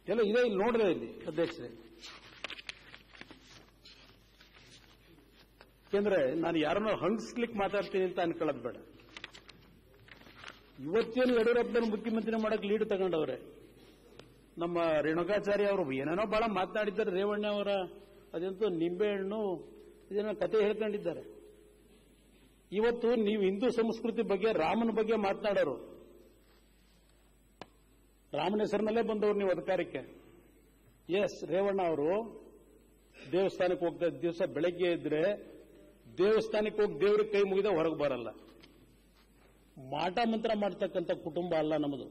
ಎಲ್ಲ ಇದೆ ಇಲ್ಲಿ ನೋಡಿದೆ ಇಲ್ಲಿ ಅಧ್ಯಕ್ಷರೇ ಯಾಕೆಂದ್ರೆ ನಾನು ಯಾರನ್ನೋ ಹಂಗಿಸ್ಲಿಕ್ಕೆ ಮಾತಾಡ್ತೀನಿ ಅಂತ ಅನ್ಕೊಳ್ಳೋದು ಬೇಡ ಇವತ್ತೇನು ಯಡಿಯೂರಪ್ಪನ ಮುಖ್ಯಮಂತ್ರಿ ಮಾಡಕ್ ಲೀಡ್ ತಗೊಂಡವ್ರೆ ನಮ್ಮ ರೇಣುಕಾಚಾರ್ಯ ಅವರು ಏನೇನೋ ಬಹಳ ಮಾತನಾಡಿದ್ದಾರೆ ರೇವಣ್ಣ ಅವರ ಅದೆಂತೂ ನಿಂಬೆಹಣ್ಣು ಇದನ್ನ ಕತೆ ಹೇಳ್ಕೊಂಡಿದ್ದಾರೆ ಇವತ್ತು ನೀವು ಹಿಂದೂ ಸಂಸ್ಕೃತಿ ಬಗ್ಗೆ ರಾಮನ ಬಗ್ಗೆ ಮಾತನಾಡೋರು ರಾಮನ ಹೆಸರಿನಲ್ಲೇ ಬಂದವರು ನೀವು ಅಧಿಕಾರಕ್ಕೆ ಎಸ್ ರೇವಣ್ಣ ಅವರು ದೇವಸ್ಥಾನಕ್ಕೆ ಹೋಗ್ತಾ ಇದ್ದ ದಿವಸ ಬೆಳಗ್ಗೆ ಇದ್ರೆ ದೇವಸ್ಥಾನಕ್ಕೆ ಹೋಗಿ ದೇವ್ರಿಗೆ ಕೈ ಮುಗಿದ ಹೊರಗೆ ಬರಲ್ಲ ಮಾಟ ಮಂತ್ರ ಮಾಡ್ತಕ್ಕಂಥ ಕುಟುಂಬ ಅಲ್ಲ ನಮ್ಮದು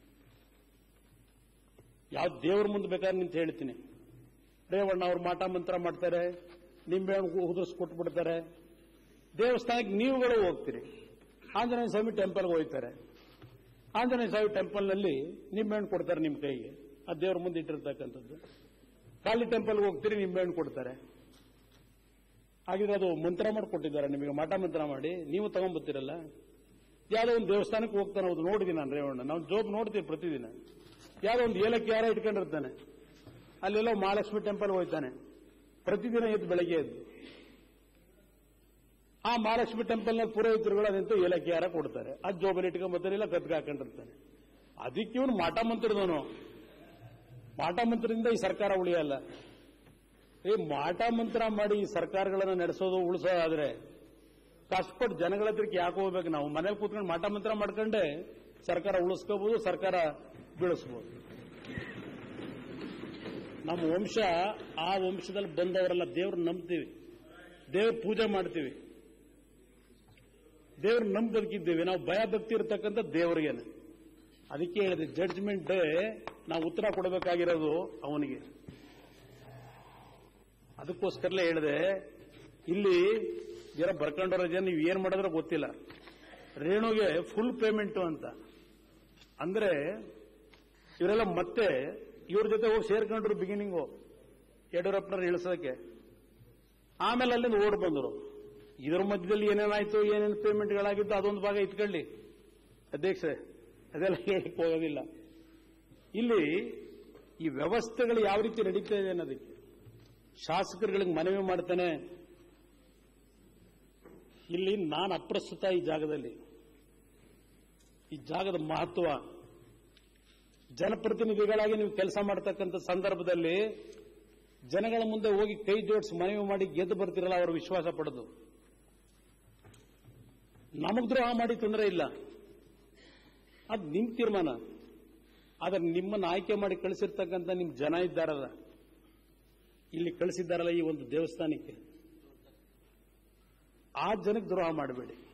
ಯಾವ ದೇವ್ರ ಮುಂದೆ ಬೇಕಾದ್ರೆ ನಿಂತ ಹೇಳ್ತೀನಿ ರೇವಣ್ಣ ಅವ್ರು ಮಾಟ ಮಂತ್ರ ಮಾಡ್ತಾರೆ ನಿಂಬೆಹಣ್ಣು ಉದುರಿಸಿ ಕೊಟ್ಬಿಡ್ತಾರೆ ದೇವಸ್ಥಾನಕ್ಕೆ ನೀವುಗಳು ಹೋಗ್ತೀರಿ ಆಂಜನೇಯ ಸ್ವಾಮಿ ಟೆಂಪಲ್ಗೆ ಹೋಗ್ತಾರೆ ಆಂಜನೇಯ ಸ್ವಾಮಿ ಟೆಂಪಲ್ನಲ್ಲಿ ನಿಂಬೆಹಣ್ಣು ಕೊಡ್ತಾರೆ ನಿಮ್ಮ ಕೈಗೆ ಆ ದೇವ್ರ ಮುಂದೆ ಇಟ್ಟಿರ್ತಕ್ಕಂಥದ್ದು ಕಾಳಿ ಟೆಂಪಲ್ಗೆ ಹೋಗ್ತೀರಿ ನಿಂಬೆಹಣ್ಣು ಕೊಡ್ತಾರೆ ಹಾಗಿದ್ರೆ ಅದು ಮಂತ್ರ ಮಾಡಿ ಕೊಟ್ಟಿದ್ದಾರೆ ನಿಮಗೆ ಮಾಟ ಮಂತ್ರ ಮಾಡಿ ನೀವು ತಗೊಂಡ್ಬರ್ತೀರಲ್ಲ ಯಾವುದೋ ಒಂದು ದೇವಸ್ಥಾನಕ್ಕೆ ಹೋಗ್ತಾನೆ ಹೌದು ನೋಡಿದ್ದೀನಿ ನಾನು ರೇವಣ್ಣ ನಾವು ಜೋಬ್ ನೋಡ್ತೀವಿ ಪ್ರತಿದಿನ ಯಾವುದೋ ಒಂದು ಏಲಕ್ಕಿ ಯಾರ ಇಟ್ಕೊಂಡಿರ್ತಾನೆ ಅಲ್ಲೆಲ್ಲೋ ಮಹಾಲಕ್ಷ್ಮಿ ಟೆಂಪಲ್ ಹೋಗ್ತಾನೆ ಪ್ರತಿದಿನ ಎದ್ದು ಬೆಳಗ್ಗೆ ಎದ್ದು ಆ ಮಹಾಲಕ್ಷ್ಮಿ ಟೆಂಪಲ್ನ ಪುರೋಹಿತರುಗಳು ಅದಂತೂ ಏಲಕ್ಕಿ ಯಾರ ಕೊಡ್ತಾರೆ ಅದು ಜೋಬಲ್ಲಿ ಇಟ್ಕೊಂಡ್ಬರ್ತಾರೆ ಇಲ್ಲ ಕತ್ಗೆ ಹಾಕೊಂಡಿರ್ತಾನೆ ಅದಕ್ಕೆ ಇವನು ಮಾಟ ಮಂತ್ರದವನು ಮಾಟ ಮಂತ್ರದಿಂದ ಈ ಸರ್ಕಾರ ಉಳಿಯಲ್ಲ ಈ ಮಾಟ ಮಂತ್ರ ಮಾಡಿ ಈ ಸರ್ಕಾರಗಳನ್ನ ನಡೆಸೋದು ಉಳಿಸೋದಾದ್ರೆ ಕಷ್ಟಪಟ್ಟು ಜನಗಳ ಹತ್ರಕ್ಕೆ ಯಾಕೆ ಹೋಗ್ಬೇಕು ನಾವು ಮನೇಲಿ ಕೂತ್ಕೊಂಡು ಮಾಟ ಮಂತ್ರ ಮಾಡ್ಕೊಂಡೆ ಸರ್ಕಾರ ಉಳಿಸ್ಕೋಬಹುದು ಸರ್ಕಾರ ಬೀಳಿಸ್ಬೋದು ನಮ್ಮ ವಂಶ ಆ ವಂಶದಲ್ಲಿ ಬಂದವರೆಲ್ಲ ದೇವ್ರ ನಂಬ್ತೀವಿ ದೇವ್ರ ಪೂಜೆ ಮಾಡ್ತೀವಿ ದೇವ್ರ ನಂಬ್ ಬದುಕಿದ್ದೇವೆ ನಾವು ಭಯ ಭಕ್ತಿ ಇರತಕ್ಕಂಥ ದೇವರಿಗೇನೆ ಅದಕ್ಕೆ ಹೇಳಿದೆ ಜಡ್ಜ್ಮೆಂಟ್ ಡೇ ನಾವು ಉತ್ತರ ಕೊಡಬೇಕಾಗಿರೋದು ಅವನಿಗೆ ಅದಕ್ಕೋಸ್ಕರಲೇ ಹೇಳಿದೆ ಇಲ್ಲಿ ಜರ ಬರ್ಕೊಂಡವ್ರ ಜನ ನೀವು ಏನ್ ಮಾಡಿದ್ರೆ ಗೊತ್ತಿಲ್ಲ ರೇಣುಗೆ ಫುಲ್ ಪೇಮೆಂಟ್ ಅಂತ ಅಂದ್ರೆ ಇವರೆಲ್ಲ ಮತ್ತೆ ಇವ್ರ ಜೊತೆ ಹೋಗಿ ಸೇರ್ಕೊಂಡ್ರು ಬಿಗಿನಿಂಗು ಯಡಿಯೂರಪ್ಪನವ್ರು ಇಳಿಸೋದಕ್ಕೆ ಆಮೇಲೆ ಅಲ್ಲಿಂದ ಓಡ್ ಬಂದರು ಇದ್ರ ಮಧ್ಯದಲ್ಲಿ ಏನೇನಾಯ್ತು ಏನೇನು ಪೇಮೆಂಟ್ಗಳಾಗಿದ್ದು ಅದೊಂದು ಭಾಗ ಇಟ್ಕೊಳ್ಳಿ ಅಧ್ಯಕ್ಷರೇ ಅದೆಲ್ಲ ಹೇಳಕ್ ಹೋಗೋದಿಲ್ಲ ಇಲ್ಲಿ ಈ ವ್ಯವಸ್ಥೆಗಳು ಯಾವ ರೀತಿ ನಡೀತಾ ಇದೆ ಅನ್ನೋದಕ್ಕೆ ಶಾಸಕರುಗಳಿಗೆ ಮನವಿ ಮಾಡ್ತಾನೆ ಇಲ್ಲಿ ನಾನು ಅಪ್ರಸ್ತುತ ಈ ಜಾಗದಲ್ಲಿ ಈ ಜಾಗದ ಮಹತ್ವ ಜನಪ್ರತಿನಿಧಿಗಳಾಗಿ ನೀವು ಕೆಲಸ ಮಾಡ್ತಕ್ಕಂಥ ಸಂದರ್ಭದಲ್ಲಿ ಜನಗಳ ಮುಂದೆ ಹೋಗಿ ಕೈ ಜೋಡಿಸಿ ಮನವಿ ಮಾಡಿ ಗೆದ್ದು ಬರ್ತಿರಲ್ಲ ಅವರ ವಿಶ್ವಾಸ ಪಡೆದು ನಮಗ್ ದ್ರೋಹ ಮಾಡಿ ತೊಂದರೆ ಇಲ್ಲ ಅದು ನಿಮ್ ತೀರ್ಮಾನ ಆದ್ರೆ ನಿಮ್ಮನ್ನ ಆಯ್ಕೆ ಮಾಡಿ ಕಳಿಸಿರ್ತಕ್ಕಂಥ ನಿಮ್ ಜನ ಇದ್ದಾರಲ್ಲ ಇಲ್ಲಿ ಕಳಿಸಿದ್ದಾರಲ್ಲ ಈ ಒಂದು ದೇವಸ್ಥಾನಕ್ಕೆ ಆ ಜನಕ್ಕೆ ದ್ರೋಹ ಮಾಡಬೇಡಿ